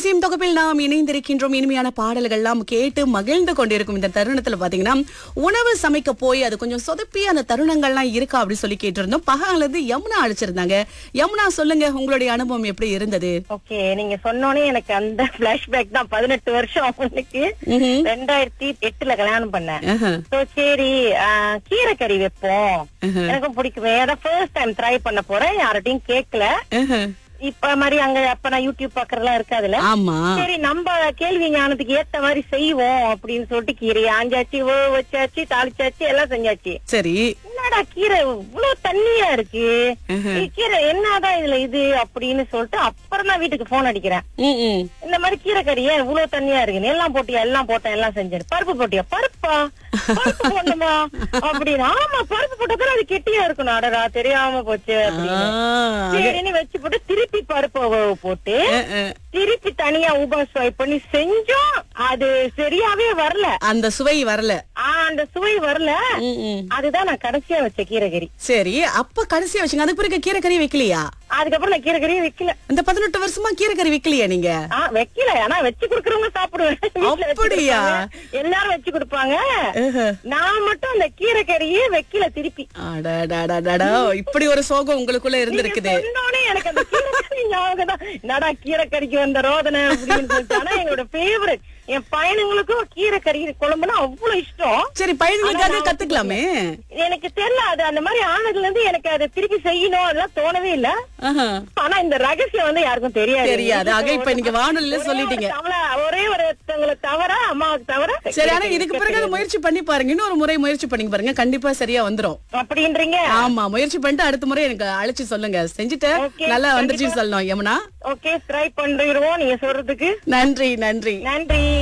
இசையும் தொகுப்பில் நாம் இணைந்திருக்கின்றோம் இனிமையான பாடல்கள்லாம் கேட்டு மகிழ்ந்து கொண்டிருக்கும் இந்த தருணத்துல பாத்தீங்கன்னா உணவு சமைக்க போய் அது கொஞ்சம் சொதப்பி அந்த தருணங்கள்லாம் இருக்கா அப்படி சொல்லி கேட்டிருந்தோம் பகலது யமுனா அழைச்சிருந்தாங்க யமுனா சொல்லுங்க உங்களுடைய அனுபவம் எப்படி இருந்தது ஓகே நீங்க சொன்னோனே எனக்கு அந்த பிளாஷ்பேக் தான் பதினெட்டு வருஷம் அவனுக்கு ம்ஹும். ரெண்டாயிரத்தி எட்டுல கல்யாணம் பண்ணேன் ஆஹா. சோ சரி ஆஹ், கீரை கறி வைப்போம் எனக்கும் பிடிக்குமே அதான் ஃபர்ஸ்ட் டைம் ட்ரை பண்ண போறேன் யார்கிட்டயும் கேட்கல ஆஹா. இப்ப மாதிரி அங்க அப்ப நான் யூடியூப் பாக்குறதெல்லாம் இருக்காதுல்ல ஆமா சரி நம்ம கேள்வி ஞானத்துக்கு ஏத்த மாதிரி செய்வோம் அப்படின்னு சொல்லிட்டு கீரை ஆஞ்சாச்சு ஓ வச்சாச்சு தாளிச்சாச்சு எல்லாம் செஞ்சாச்சு சரி என்னடா கீரை இவ்வளவு தண்ணியா இருக்கு ஏய், கீரை என்னதான் இதுல இது அப்படின்னு சொல்லிட்டு அப்புறம் தான் வீட்டுக்கு போன் அடிக்கிறேன் ம், ம். இந்த மாதிரி கீரை கறி ஏன் இவ்வளவு தண்ணியா இருக்கு எல்லாம் போட்டியா எல்லாம் போட்டேன் எல்லாம் செஞ்சேன் பருப்பு போட்டியா பருப்பா பருப்பு போடணுமா அப்படின்னு ஆமா பருப்பு போட்டா அது கெட்டியா இருக்கணும் அடடா தெரியாம போச்சு அப்படின்னு ஆ. சரின்னு வச்சு போட்டு திருப்பி பருப்பு உ- போட்டு அஹ், அஹ். திருப்பி தனியா ஊபா ஸ்வைப் பண்ணி செஞ்சோம் அது சரியாவே வரல அந்த சுவை வரல ஆ, அந்த சுவை வரல ம், ம். அதுதான் நான் கடைசியா வச்ச கீரை கறி சரி அப்ப கடைசியா வச்சுங்க அதுக்கு பிறகு கீரை கறி வைக்கலையா அதுக்கப்புறம் நான் கீரை கறியே வைக்கல இந்த பதினெட்டு வருஷமா கீரை கறி வைக்கலையா நீங்க ஆ வைக்கல ஆனா வச்சு குடுக்கறவங்க சாப்பிடுவேன் வீட்டுல வச்சு அப்படியா? கொடுப்பாங்க. எல்லாரும் வச்சு கொடுப்பாங்க ஆஹா. நான் மட்டும் அந்த கீரை கறியே வைக்கல திருப்பி அடடடடடா, இப்படி ஒரு சோகம் உங்களுக்குள்ள இருந்திருக்குது நீங்க சொன்னோனே எனக்கு அந்த கீரை கறி ஞாபகம் தான் என்னடா கீரை கறிக்கு வந்த ரோதனை அப்படின்னு சொல்லிட்டு ஆனா எங்களோட ஃபேவரட் என் பையனுங்களுக்கும் கீரை கறி குழம்புனா அவ்வளவு இஷ்டம் சரி பையனுங்களுக்காக கத்துக்கலாமே எனக்கு தெரியல அது அந்த மாதிரி ஆனதுல இருந்து எனக்கு அதை திருப்பி செய்யணும் அதெல்லாம் தோணவே இல்ல ஆஹா. ஆனா இந்த ரகசியம் வந்து யாருக்கும் தெரியாது தெரியாது. ஆக இப்ப நீங்க வானொலியில ஒரே ஒரு சொல்லிட்டீங்க. தவளை- ஒரே ஒருத்தவங்களை தவிர அம்மாவுக்கு தவிர சரி ஆனா இதுக்கு பிறகு அதை முயற்சி பண்ணி பாருங்க இன்னொரு முறை முயற்சி பண்ணி பாருங்க கண்டிப்பா சரியா வந்துரும் அப்படின்றீங்க ஆமா முயற்சி பண்ணிட்டு அடுத்த முறை எனக்கு அழைச்சு சொல்லுங்க செஞ்சுட்டு Okay, நல்லா வந்துருச்சுன்னு சொல்லணும் யமுனா ஓகே ட்ரை பண்றோம் நீங்க சொல்றதுக்கு நன்றி நன்றி நன்றி